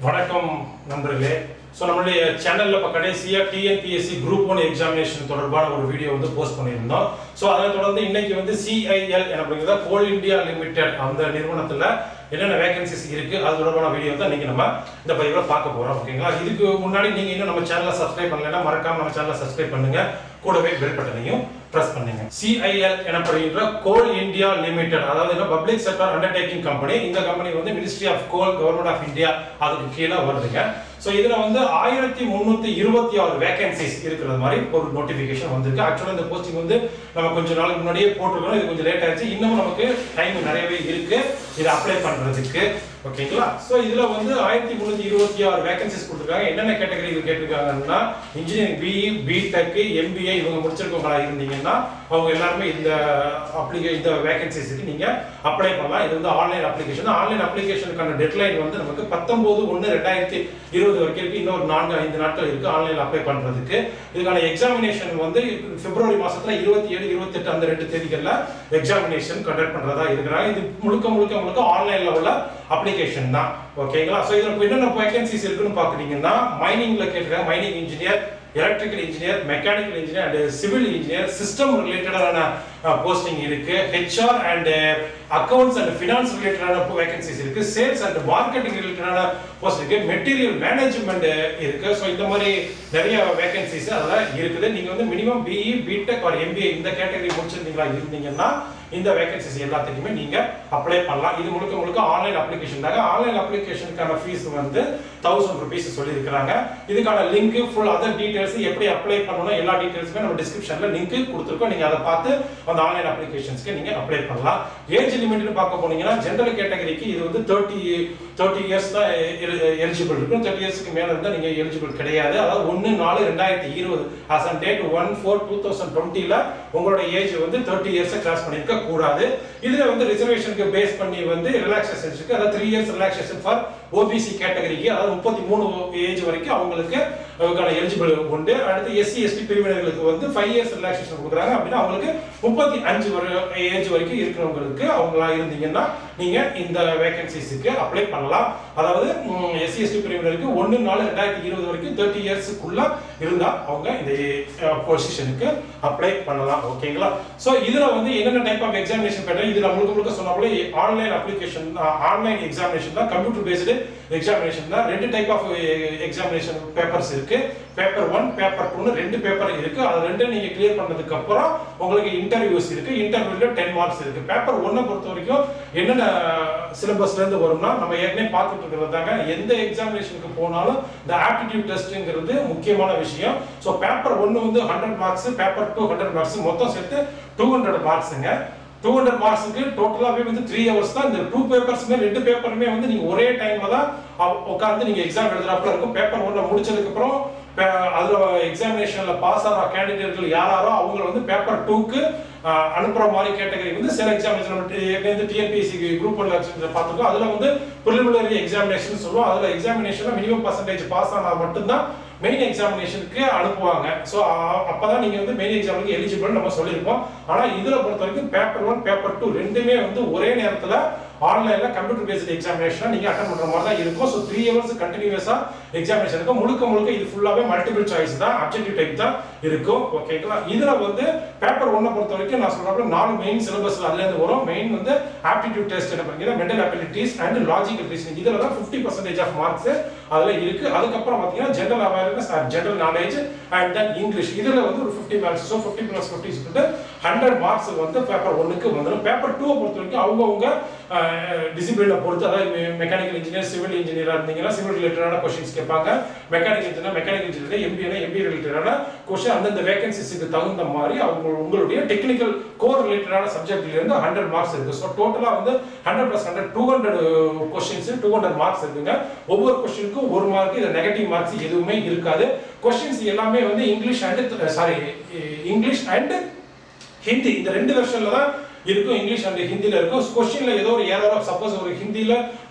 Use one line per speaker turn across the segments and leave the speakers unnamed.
வணக்கம் நண்பர்களே ஸோ நம்மளுடைய சேனலில் இப்போ கடைசியாக டிஎன்பிஎஸ்சி குரூப் ஒன் எக்ஸாமினேஷன் தொடர்பான ஒரு வீடியோ வந்து போஸ்ட் பண்ணியிருந்தோம் ஸோ அதை தொடர்ந்து இன்னைக்கு வந்து சிஐஎல் அப்படிங்கிறத கோல் இந்தியா லிமிடெட் அந்த நிறுவனத்தில் என்னென்ன வேகன்சிஸ் இருக்கு அது தொடர்பான வீடியோ தான் இன்னைக்கு நம்ம இந்த பதிவில் பார்க்க போகிறோம் ஓகேங்களா இதுக்கு முன்னாடி நீங்கள் இன்னும் நம்ம சேனலை சப்ஸ்கிரைப் பண்ணலைன்னா மறக்காம நம்ம சேனலை சப்ஸ்கிரைப் பண்ணுங்க கூடவே பெல் பட்டனையும் பிரஸ் பண்ணுங்க சிஐஎல் எனப்படுகின்ற கோல் இந்தியா லிமிடெட் அதாவது என்ன பப்ளிக் செக்டர் அண்டர்டேக்கிங் கம்பெனி இந்த கம்பெனி வந்து ministry of coal government of India அதுக்கு கீழே வருதுங்க ஸோ இதுல வந்து ஆயிரத்தி முந்நூற்றி இருபத்தி ஆறு வேகன்சிஸ் இருக்கிறது மாதிரி ஒரு நோட்டிஃபிகேஷன் வந்திருக்கு ஆக்சுவலாக இந்த போஸ்டிங் வந்து நம்ம கொஞ்ச நாளுக்கு முன்னாடியே போட்டிருக்கோம் இது கொஞ்சம் லேட் ஆயிடுச்சு இன்னமும் நமக்கு டைம் நிறையவே இருக்கு இதை அப்ளை பண்றதுக்கு ஓகேங்களா ஸோ இதுல வந்து ஆயிரத்தி முந்நூற்றி இருபத்தி ஆறு வேகன்சிஸ் கொடுத்துருக்காங்க என்னென்ன கேட்டகரி கேட்டிருக்காங்கன்னா இன்ஜினியரிங் பிஇ பிடெக் எம்பிஏ இவங்க முடிச்சிருக்கவங்களா இருந்தீங்கன்னா அவங்க எல்லாருமே இந்த அப்ளிகே இந்த வேகன்சிஸ்க்கு நீங்க அப்ளை பண்ணலாம் இது வந்து ஆன்லைன் அப்ளிகேஷன் ஆன்லைன் அப்ளிகேஷனுக்கான டெட்லைன் வந்து நமக்கு பத்தொன்பது ஒன்று ரெண்டாயிரத்தி இருபது வரைக்கும் இருக்கு இன்னொரு நான்கு ஐந்து நாட்கள் இருக்கு ஆன்லைன் அப்ளை பண்றதுக்கு இதுக்கான எக்ஸாமினேஷன் வந்து பிப்ரவரி மாசத்துல இருபத்தி ஏழு இருபத்தெட்டு அந்த ரெண்டு தேதிகள்ல எக்ஸாமினேஷன் கண்டக்ட் பண்றதா இருக்கிறாங்க இது முழுக்க முழுக்க முழுக்க ஆன்லைன்ல உள்ள அப்ளிகேஷன் தான் ஓகேங்களா ஸோ இதில் இப்போ என்னென்ன வேகன்சிஸ் இருக்குன்னு பார்க்குறீங்கன்னா மைனிங்ல கேட்டிருக்காங்க mining engineer electrical engineer mechanical engineer and civil engineer system ரிலேட்டடான போஸ்டிங் இருக்கு HR and accounts and finance ரிலேட்டடான வேகன்சிஸ் இருக்கு சேல்ஸ் அண்ட் மார்க்கெட்டிங் ரிலேட்டடான போஸ்ட் இருக்கு மெட்டீரியல் மேனேஜ்மெண்ட் இருக்கு ஸோ இந்த மாதிரி நிறைய வேகன்சிஸ் அதெல்லாம் இருக்குது நீங்க வந்து minimum BE BTech or MBA இந்த கேட்டகரி முடிச்சிருந்தீங்களா இருந்தீங்கன்னா இந்த வேகன்சிஸ் எல்லாத்துக்குமே நீங்க அப்ளை பண்ணலாம் இது முழுக்க முழுக்க ஆன்லைன் அப்ளிகேஷன் தாங்க ஆன்லைன் அப்ளிகேஷனுக்கான ஃபீஸ் வந்து தௌசண்ட் ருபீஸ் சொல்லியிருக்கிறாங்க இதுக்கான லிங்க் ஃபுல் அதர் டீடைல்ஸ் எப்படி அப்ளை பண்ணணும் எல்லா டீடைல்ஸுமே நம்ம டிஸ்கிரிப்ஷன்ல லிங்க் கொடுத்துருக்கோம் நீங்க அதை பார்த்து அந்த ஆன்லைன் அப்ளிகேஷன்ஸ்க்கு நீங்க அப்ளை பண்ணலாம் ஏஜ் லிமிட்னு பார்க்க போனீங்கன்னா ஜென்ரல் கேட்டகரிக்கு இது வந்து தேர்ட்டி தேர்ட்டி இயர்ஸ் தான் எலிஜிபிள் இருக்கும் தேர்ட்டி இயர்ஸ்க்கு மேல இருந்தால் நீங்க எலிஜிபிள் கிடையாது அதாவது ஒன்று நாலு ரெண்டாயிரத்தி இருபது as on date one four two thousand டுவெண்ட்டில உங்களோட ஏஜ் வந்து தேர்ட்டி இயர்ஸை கிராஸ் பண்ணிருக்க கூடாது இதுல வந்து ரிசர்வேஷனுக்கு பேஸ் பண்ணி வந்து ரிலாக்ஸேஷன் இருக்கு அதாவது three years relaxation for OBC கேட்டகரிக்கு அதாவது முப்பத்தி மூணு ஏஜ் வரைக்கும் அவங்களுக்கு அதுக்கான எலிஜிபிள் உண்டு அடுத்து எஸ்சி எஸ்டி பிரிவினர்களுக்கு வந்து ஃபைவ் இயர்ஸ் ரிலாக்ஸேஷன் கொடுக்குறாங்க அப்படின்னா அவங்களுக்கு முப்பத்தி அஞ்சு ஏஜ் வரைக்கும் இருக்கிறவங்களுக்கு அவங்களா இருந்தீங்கன்னா நீங்க இந்த வேகன்சிஸுக்கு அப்ளை பண்ணலாம் அதாவது எஸ்சி எஸ்டி பிரிவினருக்கு ஒன்று நாலு ரெண்டாயிரத்தி இருபது வரைக்கும் தேர்ட்டி இயர்ஸுக்குள்ள இருந்தா அவங்க இந்த பொசிஷனுக்கு அப்ளை பண்ணலாம் ஓகேங்களா ஸோ இதுல வந்து என்னென்ன டைப் ஆஃப் எக்ஸாமினேஷன் பேட்டர் இதுல முழுக்க முழுக்க சொன்ன போல ஆன்லைன் அப்ளிகேஷன் ஆன்லைன் எக்ஸாமினேஷன் தான் கம்ப்யூட்டர் பேஸ்டு எக்ஸாமினேஷன் தான் ரெண்டு டைப் ஆஃப் எக்ஸாமினேஷன் பேப்பர்ஸ் இருக்கு பேப்பர் ஒன் பேப்பர் டூன்னு ரெண்டு பேப்பர் இருக்கு அது ரெண்டும் நீங்க கிளியர் பண்ணதுக்கு அப்புறம் உங்களுக்கு இன்டர்வியூஸ் இருக்கு இன்டர்வியூல டென் மார்க்ஸ் இருக்கு பேப்பர் ஒன்னை பொறுத்த வரைக்கும் என்னென்ன சிலபஸ்ல இருந்து வரும்னா நம்ம ஏற்கனவே பார்த்துட்டு இருக்கிறது தாங்க எந்த எக்ஸாமினேஷனுக்கு போனாலும் இந்த ஆப்டிடியூட் டெஸ்ட்ங்கிறது முக்கியமான விஷயம் ஸோ பேப்பர் ஒன்று வந்து hundred marks paper two hundred marks மொத்தம் சேர்த்து டூ ஹண்ட்ரட் மார்க்ஸுங்க டூ ஹண்ட்ரட் மார்க்ஸுக்கு டோட்டலாகவே வந்து த்ரீ ஹவர்ஸ் தான் இந்த டூ பேப்பர்ஸுமே ரெண்டு பேப்பருமே வந்து நீங்கள் ஒரே டைம்ல தான் உட்காந்து நீங்கள் எக்ஸாம் எழுதுறாப்புல இருக்கும் பேப்பர் ஒன்றை முடிச்சதுக்கப்புறம் அதில் எக்ஸாமினேஷனில் பாஸ் ஆகிற கேண்டிடேட்கள் யாராரோ அவங்க வந்து பேப்பர் டூக்கு அனுப்புற மாதிரி கேட்டகரி வந்து சில எக்ஸாமினேஷன் வந்து டிஎன்பிஎஸ்சி குரூப் ஒன் பார்த்துருக்கோம் அதில் வந்து ப்ரிலிமினரி எக்ஸாமினேஷன் சொல்லுவோம் அதில் எக்ஸாமினேஷனில் மினிமம் பர்சன்டேஜ் பாஸ் ஆனால் மட்டும்தான் மெயின் எக்ஸாமினேஷனுக்கு அனுப்புவாங்க ஸோ அப்பதான் நீங்க வந்து மெயின் எக்ஸாமுக்கு எலிஜிபிள் நம்ம சொல்லியிருக்கோம் ஆனா இதுல பொறுத்த வரைக்கும் பேப்பர் ஒன் பேப்பர் டூ ரெண்டுமே வந்து ஒரே நேரத்துல ஆன்லைன்ல கம்ப்யூட்டர் பேஸ்ட் எக்ஸாமினேஷன் நீங்க அட்டன் பண்ற மாதிரி தான் இருக்கும் ஸோ த்ரீ ஹவர்ஸ் கண்டினியூஸா எக்ஸாமினேஷன் இருக்கும் முழுக்க முழுக்க இது ஃபுல்லாவே மல்டிபிள் சாய்ஸ் தான் அப்ஜெக்டிவ் டைப் தான் இருக்கும் ஓகேங்களா இதுல வந்து பேப்பர் ஒன்னை பொறுத்த வரைக்கும் நான் சொல்றப்ப நாலு மெயின் சிலபஸ்ல அதுல இருந்து வரும் மெயின் வந்து ஆப்டிடியூட் டெஸ்ட் என்ன பண்ணீங்கன்னா mental abilities and logical reasoning இதுல தான் ஃபிஃப்டி பர்சன்டேஜ் ஆஃப் மார்க்ஸ் அதுல இருக்கு அதுக்கப்புறம் பாத்தீங்கன்னா general awareness and general knowledge and then English இதுல வந்து ஒரு fifty marks so fifty plus fifty சொல்லிட்டு ஹண்ட்ரட் மார்க்ஸ் வந்து பேப்பர் ஒன்னுக்கு வந்துடும் பேப்பர் டூவை பொறுத்த வரைக்கும் அவங்கவுங்க டிசிப்ளினை பொறுத்து அதாவது மெக்கானிக்கல் இன்ஜினியர் சிவில் இன்ஜினியராக இருந்தீங்கன்னா சிவில் ரிலேட்டடான கொஸ்டின்ஸ் கேட்பாங்க மெக்கானிக்கல் இன்ஜினியர் மெக்கானிக்கல் இன்ஜினியர் எம்பிஏனா எம்பி ரிலேட்டடான கொஸ்டின் அந்தந்த வேகன்சிஸுக்கு தகுந்த மாதிரி அவங்க உங்களுடைய டெக்னிக்கல் கோர் ரிலேட்டடான சப்ஜெக்ட்ல இருந்து ஹண்ட்ரட் மார்க்ஸ் இருக்கு ஸோ டோட்டலாக வந்து hundred plus hundred two hundred questions two hundred marks இருக்குங்க ஒவ்வொரு கொஸ்டினுக்கும் ஒரு மார்க் இது நெகட்டிவ் மார்க்ஸ் எதுவுமே இருக்காது கொஸ்டின்ஸ் எல்லாமே வந்து English and sorry English and Hindi இந்த ரெண்டு வெர்ஷன்ல தான் இருக்கும் இங்கிலீஷ் அண்ட் ஹிந்தில இருக்கும் கொஸ்டின்ல ஏதோ ஒரு ஏரோ சப்போஸ் ஒரு ஹிந்தில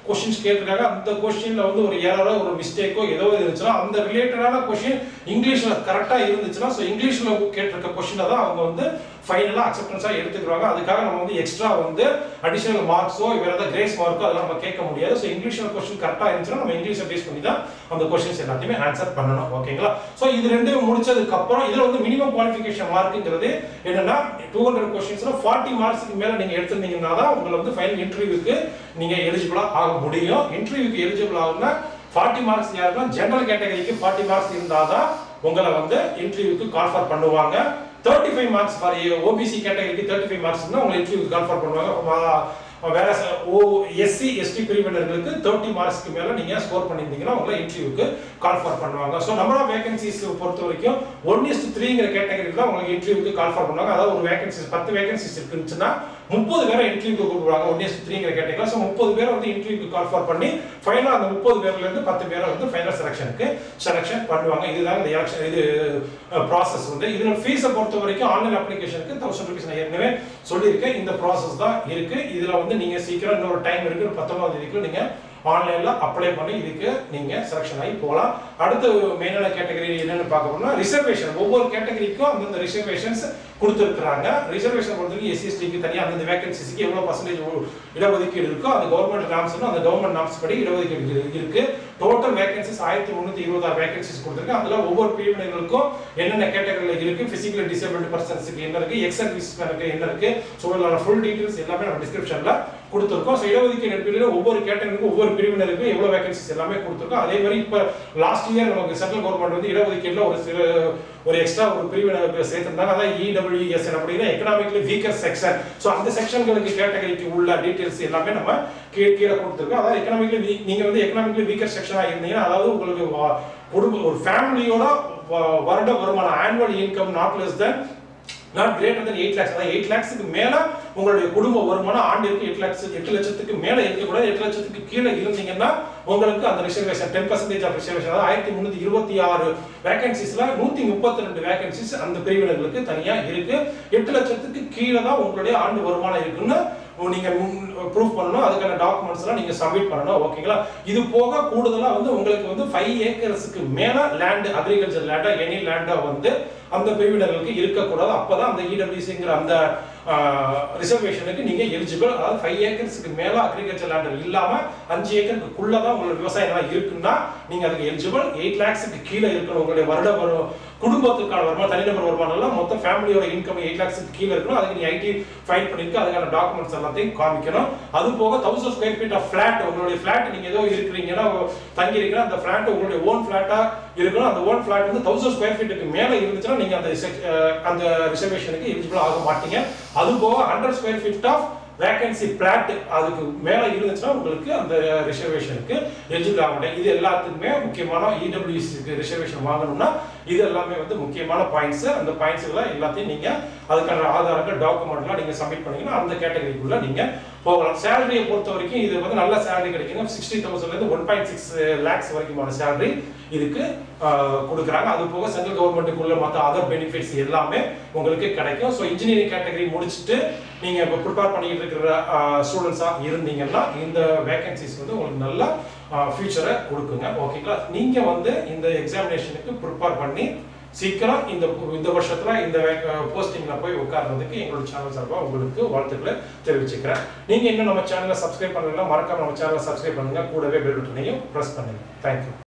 கொஸ்டின்ஸ் கேட்டிருக்காங்க அந்த கொஸ்டின்ல வந்து ஒரு ஏரரோ ஒரு மிஸ்டேக்கோ ஏதோ இருந்துச்சுன்னா அந்த ரிலேட்டடான கொஸ்டின் இங்கிலீஷ்ல கரெக்டா இருந்துச்சுன்னா ஸோ இங்கிலீஷ்ல கேட்டிருக்க கொஸ்டினை தான் அவங்க வந்து ஃபைனலாக அக்செப்டன்ஸாக எடுத்துக்கிறாங்க அதுக்காக நம்ம வந்து எக்ஸ்ட்ரா வந்து அடிஷனல் மார்க்ஸோ வேற ஏதாவது கிரேஸ் மார்க்கோ அதெல்லாம் நம்ம கேட்க முடியாது ஸோ இங்கிலீஷ்ல கொஸ்டின் கரெக்டாக இருந்துச்சுன்னா நம்ம இங்கிலீஷை பேஸ் பண்ணி தான் அந்த கொஸ்டின்ஸ் எல்லாத்தையுமே ஆன்சர் பண்ணணும் ஓகேங்களா ஸோ இது ரெண்டும் முடிச்சதுக்கு அப்புறம் இதில் வந்து மினிமம் குவாலிஃபிகேஷன் மார்க்குங்கிறது என்னன்னா டூ ஹண்ட்ரட் கொஸ்டின்ஸ்ல ஃபார்ட்டி மார்க்ஸ்க்கு மேலே நீங்கள் எடுத்திருந்தீங்கன்னா தான் உங்களை வந்து ஃபைனல் இன்டர்வியூக்கு நீங்கள் எலிஜிபிளாக ஆக முடியும் இன்டர்வியூக்கு எலிஜிபிள் ஆகுனா ஃபார்ட்டி மார்க்ஸ் யாருன்னா ஜென்ரல் கேட்டகரிக்கு ஃபார்ட்டி மார்க்ஸ் இருந்தால் தான் உங்களை வந்து இன்டர்வியூக்கு கால் ஃபார் பண்ணுவாங்க thirty five marks for OBC கேட்டகரிக்கு தேர்ட்டி ஃபைவ் மார்க்ஸ் உங்களை இன்டர்வியூக்கு கால் ஃபார் பண்ணுவாங்க வேற ஓ எஸ்சி எஸ்டி பிரிவினர்களுக்கு தேர்ட்டி மார்க்ஸ்க்கு மேல நீங்க ஸ்கோர் பண்ணியிருந்தீங்கன்னா உங்களை இன்டர்வியூக்கு கால் ஃபார் பண்ணுவாங்க ஸோ நம்பர் ஆஃப் வேகன்சிஸ் பொறுத்த வரைக்கும் ஒன் இஸ்ட் த்ரீங்கிற கேட்டகரியில் தான் உங்களுக்கு இன்டர்வியூக்கு கால் ஃபார் பண்ணுவாங்க அதாவது ஒரு வேகன்சிஸ் பத்து வேகன்சிஸ் இருக்குச்சுன்னா முப்பது பேரை இன்டர்வியூக்கு கூப்பிடுவாங்க ஒன் இஸ்ட் த்ரீங்கிற கேட்டகரியில் ஸோ முப்பது பேரை வந்து இன்டர்வியூக்கு கால் ஃபார் பண்ணி ஃபைனலாக அந்த முப்பது பேர்ல இருந்து பத்து பேரை வந்து ஃபைனல் செலெக்ஷனுக்கு செலெக்ஷன் பண்ணுவாங்க இதுதான் இந்த எலெக்ஷன் இது ப்ராசஸ் வந்து இதில் ஃபீஸை பொறுத்த வரைக்கும் ஆன்லைன் அப்ளிகேஷனுக்கு தௌசண்ட் ருபீஸ் நான் ஏற்கனவே சொல்லியிருக்கேன் இந்த ப்ராசஸ் தான் இருக்கு இதுல வந்து நீங்க சீக்கிரம் இன்னொரு டைம் இருக்கு பத்தொன்பதாம் தேதிக்குள்ள நீங்க ஆன்லைன்ல அப்ளை பண்ணி இதுக்கு நீங்க செலக்ஷன் ஆகி போகலாம் அடுத்து மெயினான கேட்டகரி என்னன்னு பார்க்க போனா ரிசர்வேஷன் ஒவ்வொரு கேட்டகரிக்கும் அந்தந்த ரிசர்வேஷன்ஸ் கொடுத்துருக்காங்க ரிசர்வேஷன் பொறுத்தவரைக்கும் எஸ்சி எஸ்டிக்கு தனியாக அந்தந்த வேகன்சிஸ்க்கு எவ்வளோ பர்சன்டேஜ் இடஒதுக்கீடு இருக்கோ அந்த கவர்மெண்ட் நாம்ஸ் அந்த கவர்மெண்ட் நாம்ஸ் படி இடஒதுக்கீடு இருக்கு டோட்டல் வேகன்சிஸ் ஆயிரத்தி முந்நூற்றி இருபதாறு வேகன்சிஸ் கொடுத்துருக்கு அதில் ஒவ்வொரு பிரிவினர்களுக்கும் என்னென்ன கேட்டகரியில் இருக்கு பிசிக்கலி டிசேபிள் பர்சன்ஸுக்கு என்ன இருக்கு எக்ஸ் சர்வீஸ் என்ன இருக்கு ஸோ ஃபுல் டீடைல்ஸ் எல்லாமே நம்ம டிஸ்கிரிப்ஷனில் கொடுத்துருக்கோம் ஸோ இடஒதுக்கீடு அடிப்படையில் ஒவ்வொரு கேட்டகரிக்கும் ஒவ்வொரு பிரிவினருக்கும் எவ்வளோ வேகன்சிஸ் எல்லாமே கொடுத்துருக்கோம் அதே மாதிரி இப்போ லாஸ்ட் இயர் நமக்கு சென்ட்ரல் கவர்மெண்ட் வந்து இடஒதுக்கீட்டில் ஒரு சில ஒரு எக்ஸ்ட்ரா ஒரு பிரிவினருக்கு சேர்த்திருந்தாங்க அதான் இடபிள்யூஎஸ் அப்படின்னா எக்கனாமிக்லி வீக்கர் செக்ஷன் ஸோ அந்த செக்ஷன்களுக்கு கேட்டகரிக்கு உள்ள டீடைல்ஸ் எல்லாமே நம்ம கீழே கீழே கொடுத்துருக்கோம் அதாவது எக்கனாமிக்லி வீக் நீங்கள் வந்து எக்கனாமிக்லி வீக்கர் செக்ஷனாக இருந்தீங்கன்னா அதாவது உங்களுக்கு வ- குடும்ப ஒரு ஃபேமிலியோட வ- வருட வருமானம் annual income not less than not greater than eight lakhs அதாவது எயிட் லேக்ஸுக்கு மேல உங்களுடைய குடும்ப வருமானம் ஆண்டிற்கு எட்டு லேக்ஸ் எட்டு லட்சத்துக்கு மேல இருக்கக்கூடாது எட்டு லட்சத்துக்கு கீழே இருந்தீங்கன்னா உங்களுக்கு அந்த reservation ten percentage of reservation அதாவது ஆயிரத்தி முந்நூற்றி இருபத்தி ஆறு வேகன்சிஸ்ல நூத்தி முப்பத்தி ரெண்டு வேகன்சிஸ் அந்த பிரிவினர்களுக்கு தனியா இருக்கு எட்டு லட்சத்துக்கு கீழே தான் உங்களுடைய ஆண்டு வருமானம் இருக்குன்னு நீங்க ப்ரூஃப் பண்ணணும் அதுக்கான டாக்குமெண்ட்ஸ் எல்லாம் நீங்க சப்மிட் பண்ணணும் ஓகேங்களா இது போக கூடுதலா வந்து உங்களுக்கு வந்து ஃபைவ் ஏக்கர்ஸ்க்கு மேல லேண்ட் அக்ரிகல்ச்சர் லேண்டா எனி லேண்டா வந்து அந்த பிரிவினர்களுக்கு இருக்கக்கூடாது அப்பதான் அந்த இடபிள்யூசிங்கிற அந்த ரிசர்வேஷனுக்கு நீங்க எலிஜிபிள் அதாவது ஃபைவ் ஏக்கர்ஸ்க்கு மேல அக்ரிகல்ச்சர் லேண்ட் இல்லாம அஞ்சு ஏக்கருக்கு தான் உங்களோட விவசாய நிலம் இருக்குன்னா நீங்க அதுக்கு எலிஜிபிள் எயிட் லேக்ஸுக்கு கீழே இருக்கணும் உங்களுடைய வருட வரும் குடும்பத்துக்கான வருமானம் தனிநபர் வருமானம் எல்லாம் மொத்த ஃபேமிலியோட இன்கம் எயிட் லேக்ஸுக்கு கீழே இருக்கணும் அதுக்கு நீ ஐடி ஃபைல் பண்ணிருக்கு அதுக்கான டாக்குமெண்ட்ஸ் எல்லாத்தையும் காமிக்கணும் அது போக thousand square feet of flat உங்களுடைய ஃபிளாட் நீங்க ஏதோ இருக்கிறீங்கன்னா தங்கி இருக்கிற அந்த ஃபிளாட் உங்களுடைய ஓன் ஃபிளாட்டா இருக்கணும் அந்த ஓன் ஃபிளாட் வந்து தௌசண்ட் ஸ்கொயர் ஃபீட்டுக்கு மேல இருந்துச்சுன்னா நீங்க அந்த sec- அஹ் அந்த ரிசர்வேஷனுக்கு எலிஜிபிள் ஆக மாட்டீங்க அது போக hundred square feet of vacant plot அதுக்கு மேல இருந்துச்சுன்னா உங்களுக்கு அந்த ரிசர்வேஷனுக்கு எலிஜிபிள் ஆக மாட்டேன் இது எல்லாத்துக்குமே முக்கியமான இடபிள்யூசிக்கு ரிசர்வேஷன் வாங்கணும்னா இது எல்லாமே வந்து முக்கியமான பாயிண்ட்ஸ் அந்த பாயிண்ட்ஸ் எல்லாம் எல்லாத்தையும் நீங்க அதுக்கான ஆதாரங்கள் டாக்குமெண்ட்லாம் நீங்க சப்மிட் பண்ணீங்கன்னா அந்த கேட்டகரிக்குள்ள நீங்க போகலாம் சேலரியை பொறுத்த வரைக்கும் இது வந்து நல்ல சேலரி கிடைக்குங்க சிக்ஸ்டி தௌசண்ட்லேருந்து ஒன் பாயிண்ட் சிக்ஸ் லேக்ஸ் வரைக்குமான சேலரி இதுக்கு ஆஹ், கொடுக்குறாங்க அது போக சென்ட்ரல் கவர்மெண்ட்டுக்குள்ள மற்ற அதர் பெனிஃபிட்ஸ் எல்லாமே உங்களுக்கு கிடைக்கும் ஸோ இன்ஜினியரிங் கேட்டகரி முடிச்சுட்டு நீங்க இப்போ ப்ரிப்பேர் பண்ணிட்டு இருக்கிற ஸ்டூடெண்ட்ஸாக இருந்தீங்கன்னா இந்த வேகன்சிஸ் வந்து உங்களுக்கு நல்ல ஃபியூச்சரை கொடுக்குங்க ஓகேங்களா நீங்க வந்து இந்த எக்ஸாமினேஷனுக்கு ப்ரிப்பேர் பண்ணி சீக்கிரம் இந்த இந்த வருஷத்துல இந்த போஸ்டிங்ல போய் உட்கார்றதுக்கு எங்களோட சேனல் சார்பாக உங்களுக்கு வாழ்த்துக்களை தெரிவிச்சுக்கிறேன் நீங்க இன்னும் நம்ம சேனலை சப்ஸ்கிரைப் பண்ணலாம் மறக்காம நம்ம சேனலை சப்ஸ்கிரைப் பண்ணுங்க கூடவே பெல் பட்டனையும் ப்ரெஸ் பண்ணுங்க தேங்க்யூ